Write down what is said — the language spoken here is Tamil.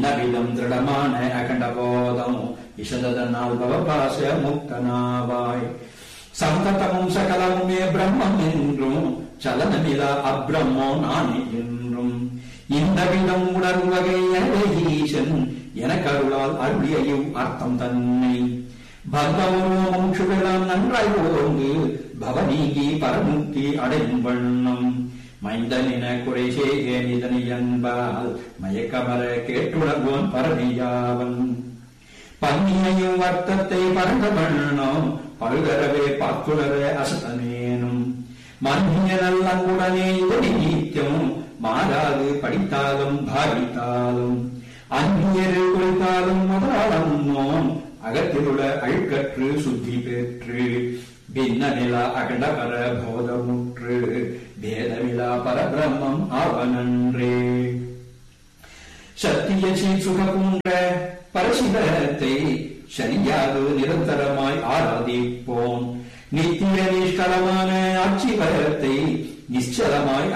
இன்னவிதம் திருடமான அகண்டபோதம் இசதனால் பவபாச முக்தனாவாய் சந்ததமும் சகலமுமே பிரம்மம் என்றும் சலனமிலா அப்ரம்மோ நானே என்றும் இந்த விதம் உணர்வகை ஈசன் எனக்கருளால் அருளியையும் அர்த்தம் தன்னை பந்தமும் சுழலாம் நன்றாய் ஓர்ந்து பவநீகி பரமுக்தி அடையும் வண்ணம் மைந்தனின குறை செய்கேன் இதனை என்பால் மயக்கமர கேட்டுணர்வோன் பரவியாவன் பன்னியையும் வர்த்தத்தை பரந்த வண்ணம் பழுதரவே பார்த்துணர அசதனேனும் மன்னிய நல்லங்குடனே இதனை நீத்தியம் மாறாது படித்தாலும் பாவித்தாலும் அந்நியரு குறித்தாலும் முதலாளம் அகத்திலுள்ள அழுக்கற்று சுத்தி பெற்று பின்ன நிலா அகண்டபர போதமுற்று பேதமிலா பரபிரம்மம் ஆவனன்றே சத்திய சுககுன்ற பரசிவத்தை சரியாக நிரந்தரமாய் ஆராதிப்போம் நித்திய நிஷ்கலமான ஆட்சி வரத்தை நிச்சலமாய்